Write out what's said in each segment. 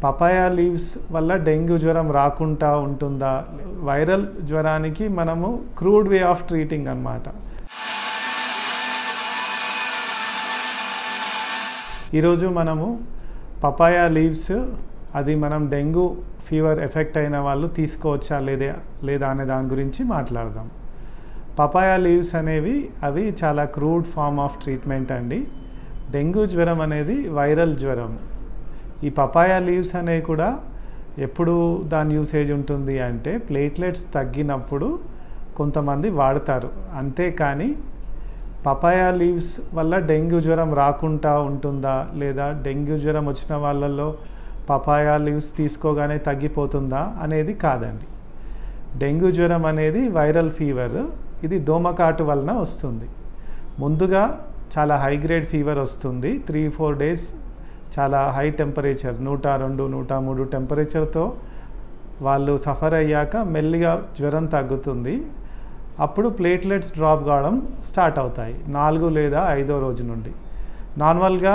papaya leaves వల్ల dengue జ్వరం రాకుండా ఉంటుందా వైరల్ జ్వరానికి మనము క్రూడ్ వే ఆఫ్ ట్రీటింగ్ అన్నమాట ఈరోజు మనము పపాయా లీవ్స్ అది మనం డెంగ్యూ ఫీవర్ ఎఫెక్ట్ అయిన వాళ్ళు తీసుకోవచ్చా లేదా లేదా అనే దాని గురించి మాట్లాడదాం పపాయా లీవ్స్ అనేవి అవి చాలా క్రూడ్ ఫామ్ ఆఫ్ ట్రీట్మెంట్ అండి డెంగ్యూ జ్వరం అనేది వైరల్ జ్వరం ఈ పపాయా లీవ్స్ అనేవి కూడా ఎప్పుడు దాని యూసేజ్ ఉంటుంది అంటే ప్లేట్లెట్స్ తగ్గినప్పుడు కొంతమంది వాడతారు అంతేకాని పపాయా లీవ్స్ వల్ల డెంగ్యూ జ్వరం రాకుండా ఉంటుందా లేదా డెంగ్యూ జ్వరం వచ్చిన వాళ్ళల్లో పపాయా లీవ్స్ తీసుకోగానే తగ్గిపోతుందా అనేది కాదండి డెంగ్యూ జ్వరం అనేది వైరల్ ఫీవర్ ఇది దోమకాటు వలన వస్తుంది ముందుగా చాలా హై గ్రేడ్ ఫీవర్ వస్తుంది త్రీ ఫోర్ డేస్ చాలా హై టెంపరేచర్ నూట రెండు నూట మూడు టెంపరేచర్తో వాళ్ళు సఫర్ అయ్యాక మెల్లిగా జ్వరం తగ్గుతుంది అప్పుడు ప్లేట్లెట్స్ డ్రాప్ కావడం స్టార్ట్ అవుతాయి నాలుగు లేదా ఐదో రోజు నుండి నార్మల్గా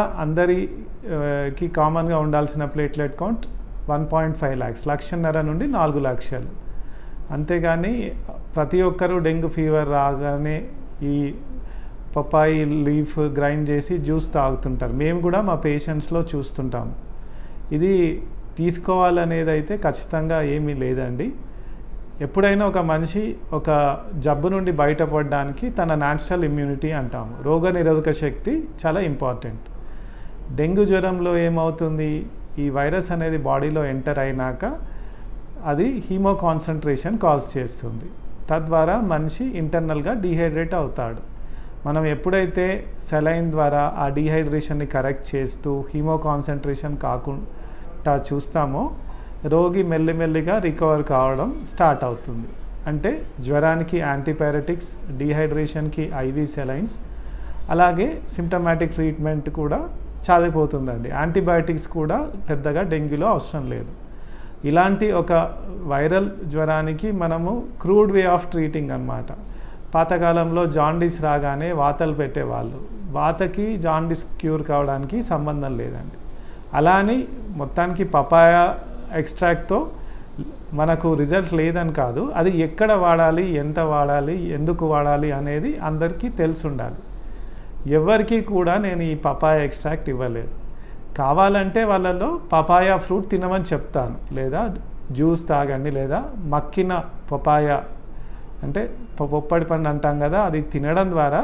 అందరికి కామన్గా ఉండాల్సిన platelet count one point five lakhs లక్షన్నర నుండి నాలుగు లక్షలు అంతేగాని ప్రతి ఒక్కరూ డెంగ్యూ ఫీవర్ రాగానే ఈ పప్పాయి లీఫ్ గ్రైండ్ చేసి జ్యూస్ తాగుతుంటారు మేము కూడా మా పేషెంట్స్లో చూస్తుంటాం ఇది తీసుకోవాలనేది అయితే ఖచ్చితంగా ఏమీ లేదండి ఎప్పుడైనా ఒక మనిషి ఒక జబ్బు నుండి బయటపడడానికి తన న్యాచురల్ ఇమ్యూనిటీ అంటాము రోగ నిరోధక శక్తి చాలా ఇంపార్టెంట్ డెంగ్యూ జ్వరంలో ఏమవుతుంది ఈ వైరస్ అనేది బాడీలో ఎంటర్ అయినాక అది హీమో కాన్సన్ట్రేషన్ కాజ్ చేస్తుంది తద్వారా మనిషి ఇంటర్నల్గా డీహైడ్రేట్ అవుతాడు మనం ఎప్పుడైతే సెలైన్ ద్వారా ఆ డీహైడ్రేషన్ని కరెక్ట్ చేస్తూ హీమో కాన్సన్ట్రేషన్ కాకుండా చూస్తామో రోగి మెల్లిమెల్లిగా రికవర్ కావడం స్టార్ట్ అవుతుంది అంటే జ్వరానికి యాంటీబయాటిక్స్ డీహైడ్రేషన్కి ఐవీ సెలైన్స్ అలాగే సిమ్టమాటిక్ ట్రీట్మెంట్ కూడా చాలిపోతుందండి యాంటీబయాటిక్స్ కూడా పెద్దగా డెంగ్యూలో అవసరం లేదు ఇలాంటి ఒక వైరల్ జ్వరానికి మనము క్రూడ్ వే ఆఫ్ ట్రీటింగ్ అనమాట పాతకాలంలో జాండీస్ రాగానే వాతలు పెట్టేవాళ్ళు వాతకి జాండీస్ క్యూర్ కావడానికి సంబంధం లేదండి అలా అని మొత్తానికి పపాయా ఎక్స్ట్రాక్ట్తో మనకు రిజల్ట్ లేదని కాదు అది ఎక్కడ వాడాలి ఎంత వాడాలి ఎందుకు వాడాలి అనేది అందరికీ తెలిసి ఉండాలి ఎవరికి కూడా నేను ఈ పపాయ ఎక్స్ట్రాక్ట్ ఇవ్వలేదు కావాలంటే వాళ్ళలో పపాయ ఫ్రూట్ తినమని చెప్తాను లేదా జ్యూస్ తాగండి లేదా మక్కిన పపాయ అంటే పొప్పడి పండు అంటాం కదా అది తినడం ద్వారా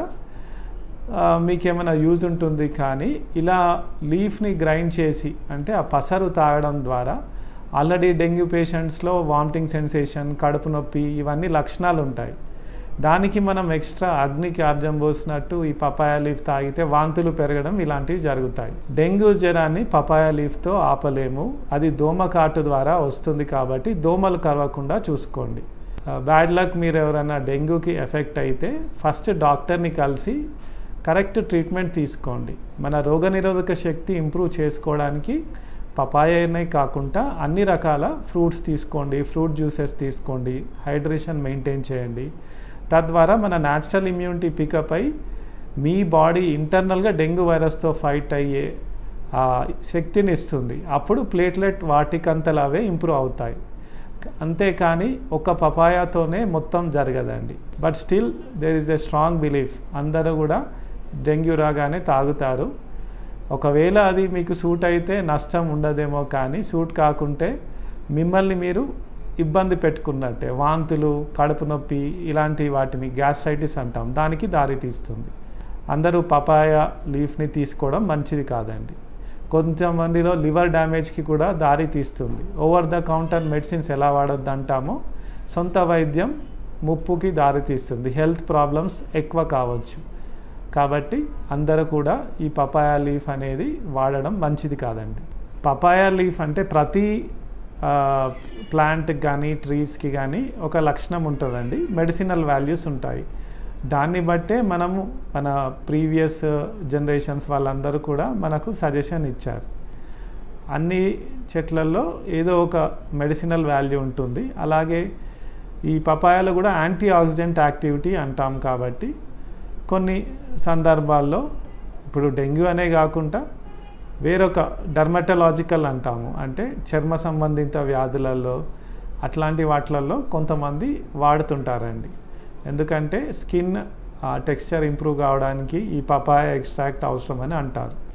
మీకేమైనా యూజ్ ఉంటుంది కానీ ఇలా లీఫ్ని గ్రైండ్ చేసి అంటే ఆ పసరు తాగడం ద్వారా ఆల్రెడీ డెంగ్యూ పేషెంట్స్లో వామిటింగ్ సెన్సేషన్ కడుపు నొప్పి ఇవన్నీ లక్షణాలు ఉంటాయి దానికి మనం ఎక్స్ట్రా అగ్నికి ఆర్జం పోసినట్టు ఈ పపాయ లీఫ్ తాగితే వాంతులు పెరగడం ఇలాంటివి జరుగుతాయి డెంగ్యూ జ్వరాన్ని పపాయ లీఫ్తో ఆపలేము అది దోమ కాటు ద్వారా వస్తుంది కాబట్టి దోమలు కరవకుండా చూసుకోండి బ్యాడ్ లక్ మీరు ఎవరైనా డెంగ్యూకి ఎఫెక్ట్ అయితే ఫస్ట్ డాక్టర్ని కలిసి కరెక్ట్ ట్రీట్మెంట్ తీసుకోండి మన రోగనిరోధక శక్తి ఇంప్రూవ్ చేసుకోవడానికి పపాయనే కాకుండా అన్ని రకాల ఫ్రూట్స్ తీసుకోండి ఫ్రూట్ జ్యూసెస్ తీసుకోండి హైడ్రేషన్ మెయింటైన్ చేయండి తద్వారా మన న్యాచురల్ ఇమ్యూనిటీ పికప్ అయి మీ బాడీ ఇంటర్నల్గా డెంగ్యూ వైరస్తో ఫైట్ అయ్యే శక్తిని ఇస్తుంది అప్పుడు ప్లేట్లెట్ వాటికంతలు అవే ఇంప్రూవ్ అవుతాయి అంతేకాని ఒక పపాయాతోనే మొత్తం జరగదండి but still there is a strong belief అందరూ కూడా డెంగ్యూ రాగానే తాగుతారు ఒకవేళ అది మీకు సూట్ అయితే నష్టం ఉండదేమో కానీ సూట్ కాకుంటే మిమ్మల్ని మీరు ఇబ్బంది పెట్టుకున్నట్టే వాంతులు కడుపు నొప్పి ఇలాంటి వాటిని గ్యాస్ట్రైటిస్ అంటాం దానికి దారి తీస్తుంది అందరూ పపాయ లీఫ్ని తీసుకోవడం మంచిది కాదండి కొంతమందిలో లివర్ డ్యామేజ్కి కూడా దారి తీస్తుంది ఓవర్ ద కౌంటర్ మెడిసిన్స్ ఎలా వాడొద్దు అంటామో సొంత వైద్యం ముప్పుకి దారి తీస్తుంది హెల్త్ ప్రాబ్లమ్స్ ఎక్కువ కావచ్చు కాబట్టి అందరూ కూడా ఈ పపాయా లీఫ్ అనేది వాడడం మంచిది కాదండి పపాయా లీఫ్ అంటే ప్రతి ప్లాంట్కి కానీ ట్రీస్కి కానీ ఒక లక్షణం ఉంటుందండి మెడిసినల్ వాల్యూస్ ఉంటాయి దాన్ని బట్టే మనము మన ప్రీవియస్ జనరేషన్స్ వాళ్ళందరూ కూడా మనకు సజెషన్ ఇచ్చారు అన్ని చెట్లలో ఏదో ఒక మెడిసినల్ వాల్యూ ఉంటుంది అలాగే ఈ పపాయాలో కూడా యాంటీ ఆక్సిడెంట్ యాక్టివిటీ అంటాం కాబట్టి కొన్ని సందర్భాల్లో ఇప్పుడు డెంగ్యూ అనే కాకుండా వేరొక డర్మటలాజికల్ అంటాము అంటే చర్మ సంబంధిత వ్యాధులలో అట్లాంటి వాటిలలో కొంతమంది వాడుతుంటారండి ఎందుకంటే స్కిన్ టెక్స్చర్ ఇంప్రూవ్ కావడానికి ఈ పపాయ ఎక్స్ట్రాక్ట్ అవసరమని అంటారు